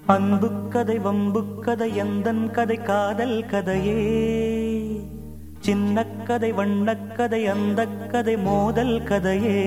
அன்பு கதை வம்பு கதை எந்தன் கதை காதல் கதையே சின்ன கதை வண்ணக்கதை அந்த கதை மோதல் கதையே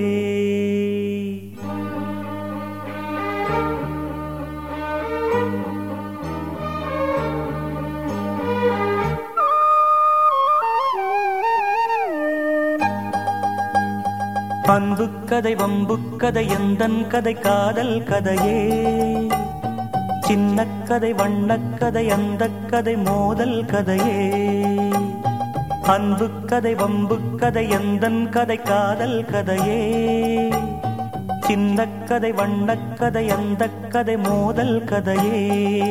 அன்பு கதை வம்பு கதை எந்தன் கதை காதல் கதையே சின்ன கதை வண்ணக்கதை அந்த கதை மோதல் கதையே அன்பு கதை வம்பு கதை எந்தன் கதை காதல் கதையே சின்ன கதை வண்ணக்கதை அந்த கதை மோதல் கதையே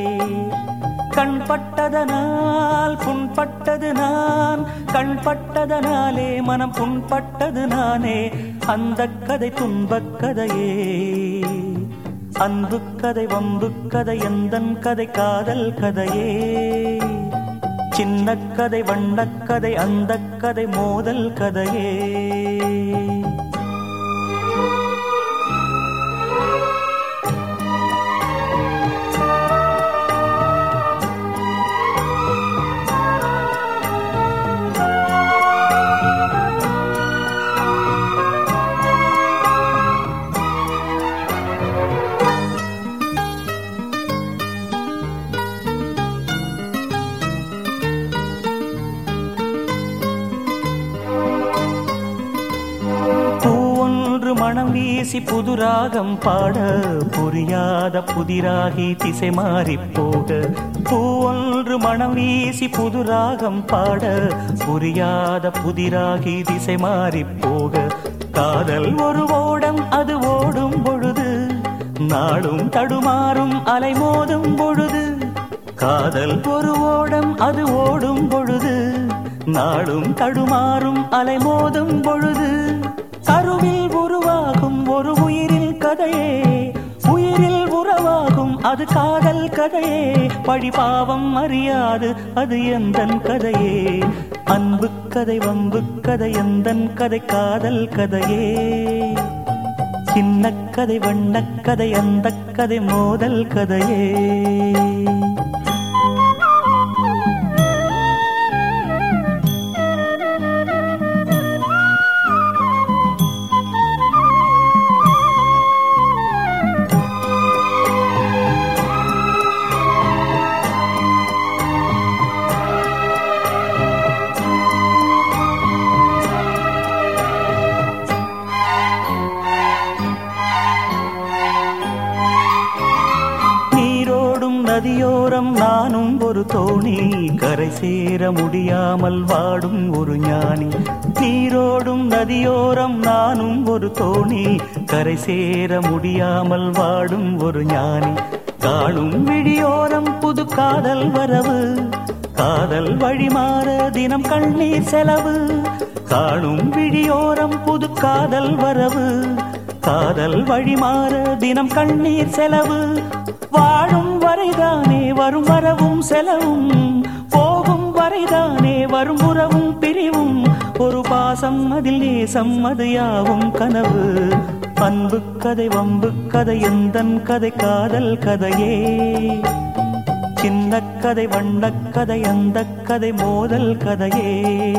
கண்பட்டதனால் புண்பட்டது நான் கண்பட்டதனாலே மனம் புண்பட்டது நானே அந்த கதை துன்பக் கதையே அன்பு கதை வம்பு கதை எந்தன் கதை காதல் கதையே சின்ன கதை வண்ணக்கதை அந்த கதை மோதல் கதையே பூவொன்று மனம் வீசி புதுராகம் பாட புரியாத புதிராகி திசை மாறி போக பூவொன்று மனம் வீசி புதுராகம் பாட புரியாத புதிராகி திசை மாறி போக காதல் ஒரு ஓடம் அது ஓடும் பொழுது நாடும் தடுமாறும் அலைமோதும் பொழுது காதல் ஒரு ஓடம் அது ஓடும் பொழுது நாடும் தடுமாறும் அலைமோதும் பொழுது கருவில் உருவாகும் ஒரு உயிரில் கதையே உயிரில் உறவாகும் அது காதல் கதையே பழிபாவம் அறியாது அது எந்தன் கதையே அன்பு கதை வம்பு கதை எந்தன் கதை காதல் கதையே சின்ன கதை வண்ணக்கதை அந்த கதை மோதல் கதையே நீரோடும் நதியோரம் நானும் ஒரு தோணி கரை சேர முடியாமல் வாடும் ஒரு ஞானி நீரோடும் நதியோரம் நானும் ஒரு தோணி கரை சேர முடியாமல் வாடும் ஒரு ஞானி காணும் விழியோரம் புது காதல் வரவு காதல் வழிமாற தினம் கண்ணீர் செலவு காணும் விழியோரம் புது காதல் வரவு காதல் வழிமாற தினம் கண்ணீர் செலவு வாழும் வரைதானே வரும் வரவும் செலவும் போகும் வரைதானே வரும் உறவும் பிரிவும் ஒரு பாசம் அதில் நேசம் அது யாவும் கனவு அன்பு கதை வம்பு கதை எந்தன் கதை காதல் கதையே சின்ன கதை வண்ணக்கதை அந்த கதை மோதல் கதையே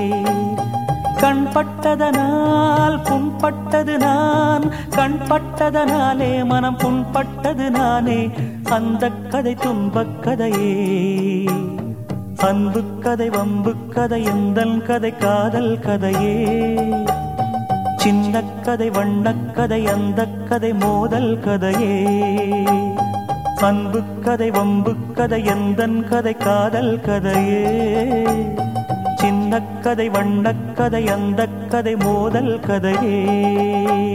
கண்பட்டதனால் புண்பட்டது நான் கண்பட்டதனாலே மனம் புண்பட்டது நானே அந்த கதை துன்பக் கதையே அன்பு கதை வம்பு கதை எந்தன் கதை காதல் கதையே சின்ன கதை வண்ணக்கதை அந்த கதை மோதல் கதையே அன்பு கதை வம்பு கதை எந்தன் கதை காதல் கதையே சின்ன கதை வண்ணக்கதை அந்த கதை மோதல் கதையே